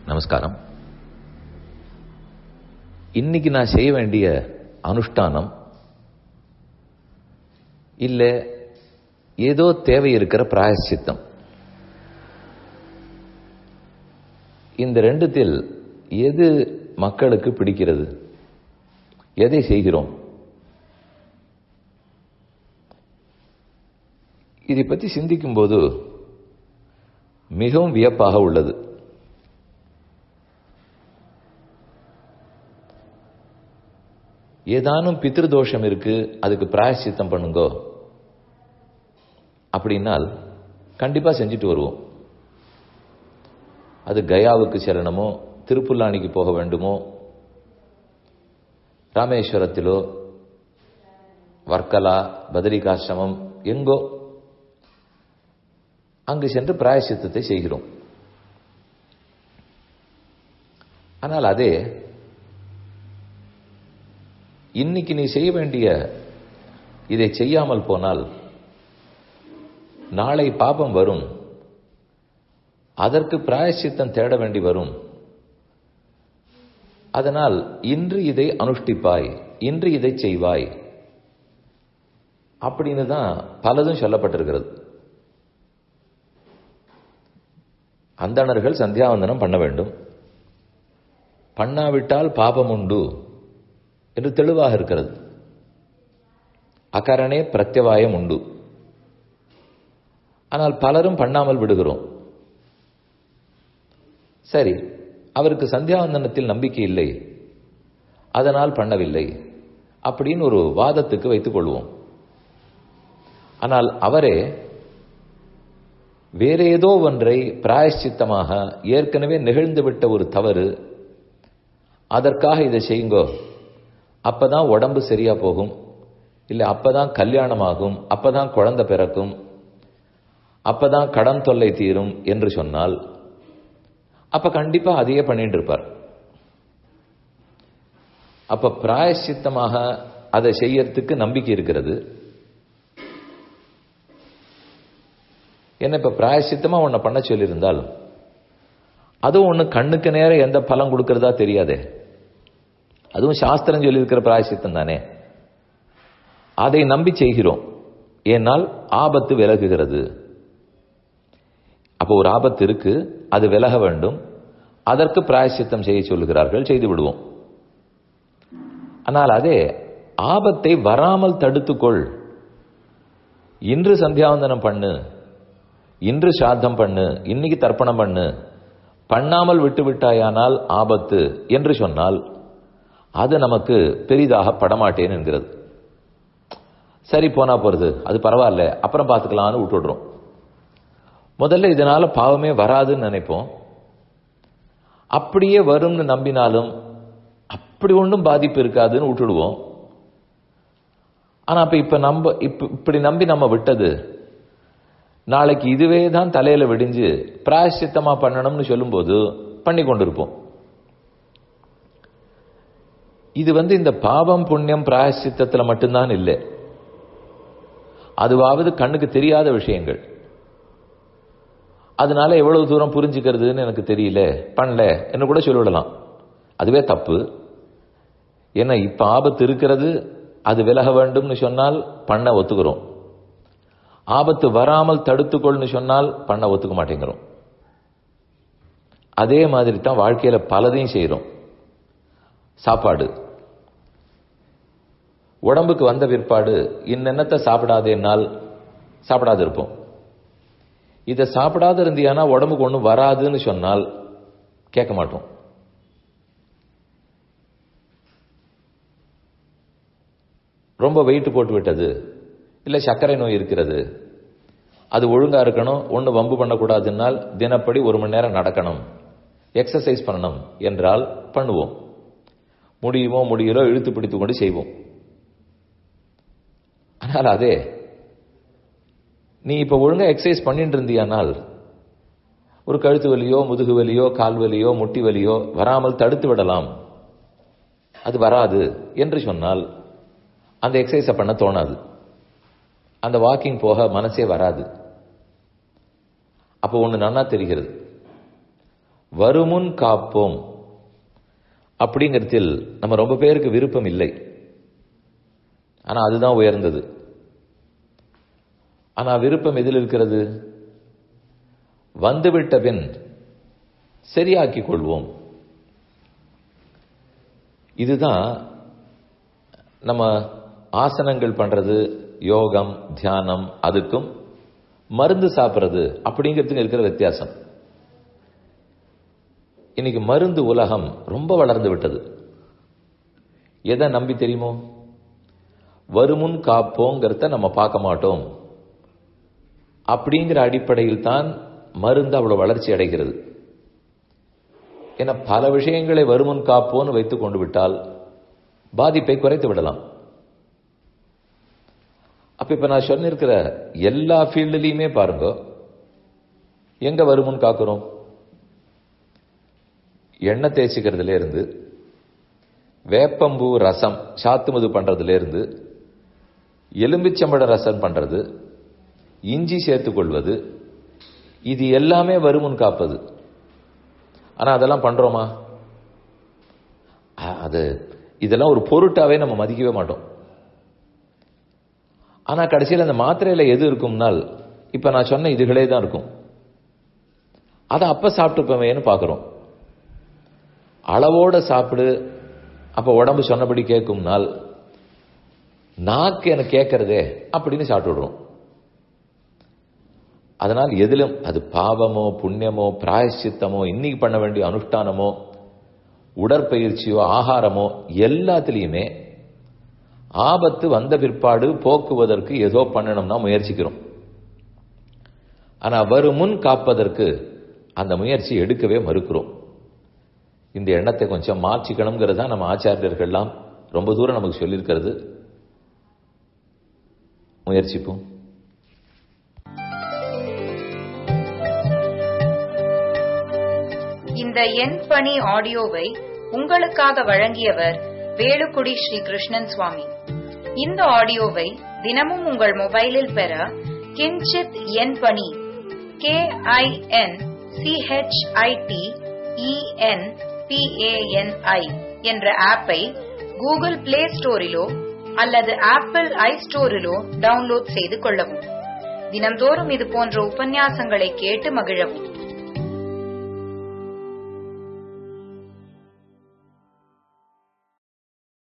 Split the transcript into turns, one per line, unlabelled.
நமஸ்காரம் இன்னைக்கு நான் செய்ய வேண்டிய அனுஷ்டானம் இல்ல ஏதோ தேவை இருக்கிற பிராயசித்தம் இந்த ரெண்டுத்தில் எது மக்களுக்கு பிடிக்கிறது எதை செய்கிறோம் இதை பற்றி சிந்திக்கும் போது மிகவும் வியப்பாக உள்ளது ஏதானும் பித்ருதோஷம் இருக்கு அதுக்கு பிராயசித்தம் பண்ணுங்கோ அப்படின்னால் கண்டிப்பா செஞ்சுட்டு வருவோம் அது கயாவுக்கு செல்லணுமோ திருப்புல்லானிக்கு போக வேண்டுமோ ராமேஸ்வரத்திலோ வர்க்கலா பதரிகாசிரமம் எங்கோ அங்கு சென்று பிராயசித்தத்தை செய்கிறோம் ஆனால் அதே இன்னைக்கு நீ செய்ய வேண்டிய இதை செய்யாமல் போனால் நாளை பாபம் வரும் அதற்கு பிராயசித்தம் தேட வேண்டி வரும் அதனால் இன்று இதை அனுஷ்டிப்பாய் இன்று இதை செய்வாய் அப்படின்னு தான் பலதும் சொல்லப்பட்டிருக்கிறது அந்தணர்கள் சந்தியாவந்தனம் பண்ண வேண்டும் பண்ணாவிட்டால் பாபம் உண்டு என்று தெளிவாக இருக்கிறது அகரணே பிரத்யவாயம் உண்டு ஆனால் பலரும் பண்ணாமல் விடுகிறோம் சரி அவருக்கு சந்தியாவந்தனத்தில் நம்பிக்கை இல்லை அதனால் பண்ணவில்லை அப்படின்னு ஒரு வாதத்துக்கு வைத்துக் கொள்வோம் ஆனால் அவரே வேற ஏதோ ஒன்றை பிராயஷ்சித்தமாக ஏற்கனவே நிகழ்ந்துவிட்ட ஒரு தவறு அதற்காக இதை செய்யுங்கோ அப்பதான் உடம்பு சரியா போகும் இல்லை அப்பதான் கல்யாணம் ஆகும் அப்பதான் குழந்தை பிறக்கும் அப்பதான் கடன் தொல்லை தீரும் என்று சொன்னால் அப்ப கண்டிப்பா அதையே பண்ணிட்டு இருப்பார் அப்ப பிராயசித்தமாக அதை செய்யறதுக்கு நம்பிக்கை இருக்கிறது என்ன இப்ப பிராயசித்தமா உன்னை பண்ண சொல்லியிருந்தால் அதுவும் ஒண்ணு கண்ணுக்கு நேரம் எந்த பலன் கொடுக்கறதா தெரியாதே அதுவும் சாஸ்திரம் சொல்லியிருக்கிற பிராயசித்தம் தானே அதை நம்பி செய்கிறோம் ஏனால் ஆபத்து விலகுகிறது அப்போ ஒரு ஆபத்து இருக்கு அது விலக வேண்டும் அதற்கு பிராயசித்தம் செய்ய சொல்லுகிறார்கள் செய்து விடுவோம் ஆனால் அதே ஆபத்தை வராமல் தடுத்துக்கொள் இன்று சந்தியாவந்தனம் பண்ணு இன்று சாத்தம் பண்ணு இன்னைக்கு தர்ப்பணம் பண்ணு பண்ணாமல் விட்டு விட்டாயானால் ஆபத்து என்று சொன்னால் அது நமக்கு பெரிதாக படமாட்டேன் என்கிறது சரி போனா போறது அது பரவாயில்ல அப்புறம் பார்த்துக்கலாம்னு விட்டுடுறோம் முதல்ல இதனால பாவமே வராதுன்னு நினைப்போம் அப்படியே வரும்னு நம்பினாலும் அப்படி ஒன்றும் பாதிப்பு இருக்காதுன்னு விட்டுடுவோம் ஆனா அப்ப இப்ப நம்ம இப்ப இப்படி நம்பி நம்ம விட்டது நாளைக்கு இதுவே தான் தலையில விடிஞ்சு பிராயசித்தமா பண்ணணும்னு சொல்லும்போது பண்ணி கொண்டிருப்போம் இது வந்து இந்த பாவம் புண்ணியம் பிராயசித்தத்துல மட்டும்தான் இல்லை அதுவாவது கண்ணுக்கு தெரியாத விஷயங்கள் அதனால எவ்வளவு தூரம் புரிஞ்சுக்கிறதுன்னு எனக்கு தெரியல பண்ணல என்று கூட சொல்லிவிடலாம் அதுவே தப்பு ஏன்னா இப்ப ஆபத்து இருக்கிறது அது விலக வேண்டும்னு சொன்னால் பண்ண ஒத்துக்கிறோம் ஆபத்து வராமல் தடுத்துக்கொள்னு சொன்னால் பண்ண ஒத்துக்க மாட்டேங்கிறோம் அதே மாதிரி தான் வாழ்க்கையில பலதையும் செய்யறோம் சாப்பாடு உடம்புக்கு வந்த பிற்பாடு இன்னென்னத்தை சாப்பிடாதேனால் சாப்பிடாது இருப்போம் இதை சாப்பிடாத இருந்தியானா உடம்புக்கு ஒன்றும் வராதுன்னு சொன்னால் கேட்க மாட்டோம் ரொம்ப வெயிட் போட்டு விட்டது இல்லை சர்க்கரை நோய் இருக்கிறது அது ஒழுங்கா இருக்கணும் ஒன்று வம்பு பண்ணக்கூடாதுன்னால் தினப்படி ஒரு மணி நேரம் நடக்கணும் எக்ஸசைஸ் பண்ணணும் என்றால் பண்ணுவோம் முடியுமோ முடிகிறோ இழுத்து பிடித்து கொண்டு செய்வோம் ஆனால் அதே நீ இப்ப ஒழுங்கா எக்ஸசைஸ் பண்ணிட்டு இருந்தியானால் ஒரு கழுத்து வலியோ முதுகு வலியோ கால் வலியோ முட்டி வலியோ வராமல் தடுத்து விடலாம் அது வராது என்று சொன்னால் அந்த எக்ஸசைஸை பண்ண தோணாது அந்த வாக்கிங் போக மனசே வராது அப்போ ஒன்று நன்னா தெரிகிறது வருமுன் காப்போம் அப்படிங்கிறதில் நம்ம ரொம்ப பேருக்கு விருப்பம் இல்லை ஆனா அதுதான் உயர்ந்தது ஆனா விருப்பம் எதில் இருக்கிறது வந்துவிட்ட பின் சரியாக்கிக் கொள்வோம் இதுதான் நம்ம ஆசனங்கள் பண்றது யோகம் தியானம் அதுக்கும் மருந்து சாப்பிட்றது அப்படிங்கிறதுக்கு இருக்கிற வித்தியாசம் இன்னைக்கு மருந்து உலகம் ரொம்ப வளர்ந்து விட்டது எதை நம்பி தெரியுமோ வருமுன் காப்போங்கிறத நம்ம பார்க்க மாட்டோம் அப்படிங்கிற அடிப்படையில் தான் மருந்து அவ்வளவு வளர்ச்சி அடைகிறது என பல விஷயங்களை வருமுன் காப்போன்னு வைத்துக் கொண்டு விட்டால் பாதிப்பை குறைத்து விடலாம் அப்ப இப்ப நான் சொன்னிருக்கிற எல்லா ஃபீல்டுலயுமே பாருங்க எங்க வருமுன் காக்கிறோம் எண்ணெய் தேய்ச்சிக்கிறதுல இருந்து வேப்பம்பூ ரசம் சாத்துமது பண்றதுல இருந்து எலும்பிச்சம்பழ ரசம் பண்றது இஞ்சி சேர்த்துக் கொள்வது இது எல்லாமே வருமுன் காப்பது ஆனா அதெல்லாம் பண்றோமா அது இதெல்லாம் ஒரு பொருட்டாவே நம்ம மதிக்கவே மாட்டோம் ஆனா கடைசியில் அந்த மாத்திரையில எது இருக்கும்னால் இப்ப நான் சொன்ன இதுகளே தான் இருக்கும் அதை அப்ப சாப்பிட்டுப்பவேன்னு பாக்குறோம் அளவோட சாப்பிடு அப்ப உடம்பு சொன்னபடி கேட்கும்னால் நாக்கு எனக்கு கேட்கறதே அப்படின்னு சாப்பிட்டு விடுறோம் அதனால் எதிலும் அது பாவமோ புண்ணியமோ பிராயசித்தமோ இன்னைக்கு பண்ண வேண்டிய அனுஷ்டானமோ உடற்பயிற்சியோ ஆகாரமோ எல்லாத்துலேயுமே ஆபத்து வந்த பிற்பாடு போக்குவதற்கு ஏதோ பண்ணணும்னா முயற்சிக்கிறோம் ஆனா வரும் முன் காப்பதற்கு அந்த முயற்சி எடுக்கவே மறுக்கிறோம் இந்த எண்ணத்தை கொஞ்சம் மாற்றிக்கணுங்கிறது தான் நம்ம ஆச்சாரியர்கள்லாம் ரொம்ப தூரம் நமக்கு சொல்லியிருக்கிறது முயற்சிப்போம்
இந்த எண் பணி ஆடியோவை உங்களுக்காக வழங்கியவர் வேலுக்குடி ஸ்ரீ கிருஷ்ணன் சுவாமி இந்த ஆடியோவை தினமும் உங்கள் மொபைலில் பெற கிஞ்சித் எண் பணி கே ஐ என் சிஹெச்ஐடி இஎன் பிஏஎன்ஐ என்ற ஆப்பை கூகுள் பிளே ஸ்டோரிலோ அல்லது ஆப்பிள் ஐ ஸ்டோரிலோ டவுன்லோட் செய்து கொள்ளவும் தினம்தோறும் இது போன்ற உபன்யாசங்களை கேட்டு மகிழவும்